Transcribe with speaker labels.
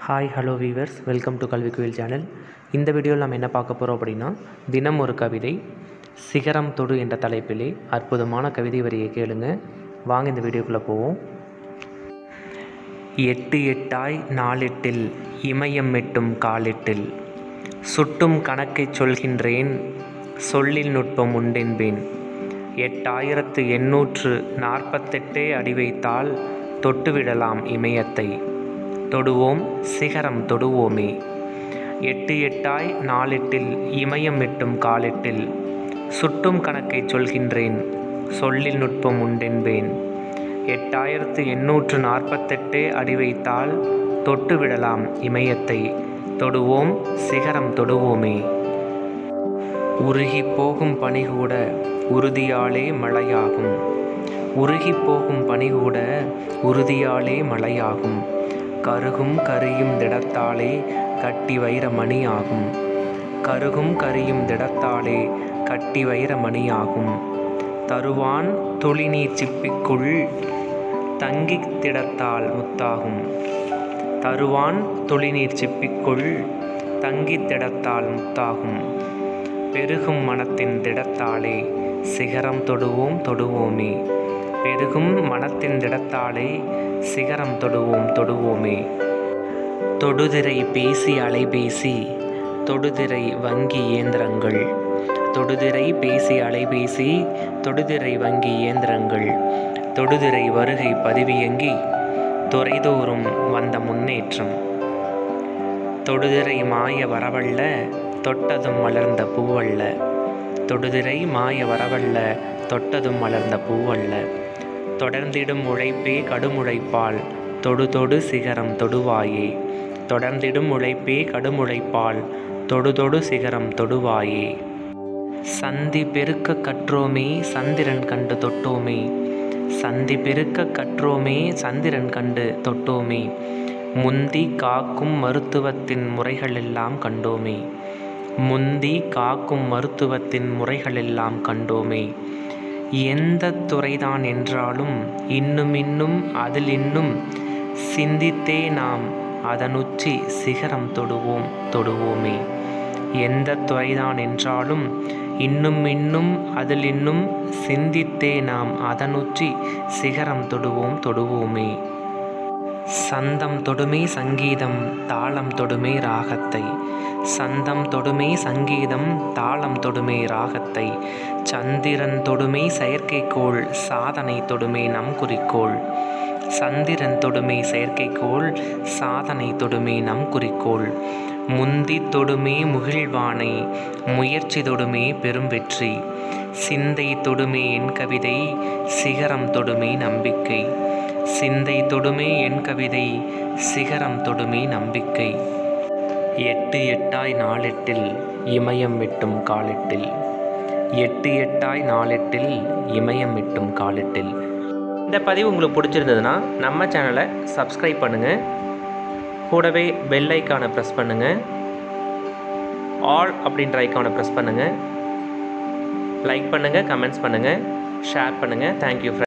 Speaker 1: hi hello viewers welcome to கல்வி குயில் channel இந்த வீடியோவில் நம்ம என்ன பார்க்க போகிறோம் அப்படின்னா தினம் ஒரு கவிதை சிகரம் தொடு என்ற தலைப்பிலே அற்புதமான கவிதை வரியை கேளுங்க வாங்க இந்த வீடியோக்குள்ளே போவோம் எட்டு எட்டாய் நாலெட்டில் இமயம் எட்டும் காலெட்டில் சுட்டும் கணக்கைச் சொல்கின்றேன் சொல்லில் நுட்பம் உண்டென்பேன் எட்டாயிரத்து எண்ணூற்று நாற்பத்தெட்டே அடி வைத்தால் தொட்டுவிடலாம் இமயத்தை தொடுவோம் சிகரம் தொடுவோமே எட்டு எட்டாய் நாலெட்டில் இமயம் எட்டும் காலெட்டில் சுட்டும் கணக்கைச் சொல்கின்றேன் சொல்லில் நுட்பம் உண்டென்பேன் எட்டாயிரத்து எண்ணூற்று நாற்பத்தெட்டே அடி வைத்தால் தொட்டுவிடலாம் இமயத்தை தொடுவோம் சிகரம் தொடுவோமே உருகி போகும் பனிகூட உறுதியாலே மழையாகும் உருகி போகும் பனிகூட உறுதியாலே மழையாகும் கருகும் கரியும் திடத்தாலே கட்டி வைர மணியாகும் கருகும் கரியும் திடத்தாலே கட்டி வைர மணியாகும் தருவான் துளிநீர் சிப்பிக்குள் தங்கித் திடத்தால் முத்தாகும் தருவான் துளிநீர் சிப்பிக்குள் தங்கித் திடத்தால் முத்தாகும் பெருகும் மனத்தின் திடத்தாலே சிகரம் தொடுவோம் தொடுவோமே பெருகும் மனத்தின் திடத்தாலே சிகரம் தொடுவோம் தொடுவோமே தொடுதிரை பேசி அலைபேசி தொடுதிரை வங்கி இயந்திரங்கள் தொடுதிரை பேசி அலைபேசி தொடுதிரை வங்கி இயந்திரங்கள் தொடுதிரை வருகை பதிவியங்கி துறைதோறும் வந்த முன்னேற்றம் தொடுதிரை மாய வரவல்ல தொட்டதும் மலர்ந்த பூவல்ல தொடுதிரை மாய வரவல்ல தொட்டதும் மலர்ந்த பூவல்ல தொடர்ந்திடும் உழைப்பே கடுமுழைப்பால் தொடு தொடு சிகரம் தொடுவாயே தொடர்ந்திடும் உழைப்பே கடுமுழைப்பால் தொடு தொடு சிகரம் தொடுவாயே சந்தி பெருக்க கற்றோமே சந்திரன் கண்டு தொட்டோமே சந்தி பெருக்க கற்றோமே சந்திரன் கண்டு தொட்டோமே முந்தி காக்கும் மருத்துவத்தின் முறைகளெல்லாம் கண்டோமே முந்தி காக்கும் மருத்துவத்தின் முறைகளெல்லாம் கண்டோமே எந்த துறைதான் என்றாலும் இன்னும் இன்னும் அதில் இன்னும் சிந்தித்தே நாம் அதனுச்சி சிகரம் தொடுவோம் தொடுவோமே எந்த துறைதான் என்றாலும் இன்னும் இன்னும் அதில் இன்னும் சிந்தித்தே நாம் அதனுச்சி சிகரம் தொடுவோம் தொடுவோமே சந்தம் தொடுமே சங்கீதம் தாளம் தொடுமே ராகத்தை சந்தம் தொடுமே சங்கீதம் தாளம் தொடுமே ராகத்தை சந்திரன் தொடுமே செயற்கைக்கோள் சாதனை தொடுமே நம் குறிக்கோள் சந்திரன் தொடுமே செயற்கைக்கோள் சாதனை தொடுமே நம் குறிக்கோள் முந்தி தொடுமே முகிழ்வானை முயற்சி தொடுமே பெரும் வெற்றி சிந்தை தொடுமே என் கவிதை சிகரம் தொடுமே நம்பிக்கை சிந்தை தொடுமே என் கவிதை சிகரம் தொடுமே நம்பிக்கை எட்டு எட்டாய் நாளெட்டில் இமயம் வெட்டும் காலெட்டில் எட்டு எட்டாய் நாளெட்டில் இமயம் வெட்டும் காலெட்டில் இந்த பதிவு உங்களுக்கு பிடிச்சிருந்ததுன்னா நம்ம சேனலை சப்ஸ்கிரைப் பண்ணுங்கள் கூடவே பெல் ஐக்கானை ப்ரெஸ் பண்ணுங்கள் ஆல் அப்படின்ற ஐக்கானை ப்ரெஸ் பண்ணுங்கள் லைக் பண்ணுங்கள் கமெண்ட்ஸ் பண்ணுங்கள் ஷேர் பண்ணுங்கள் தேங்க்யூ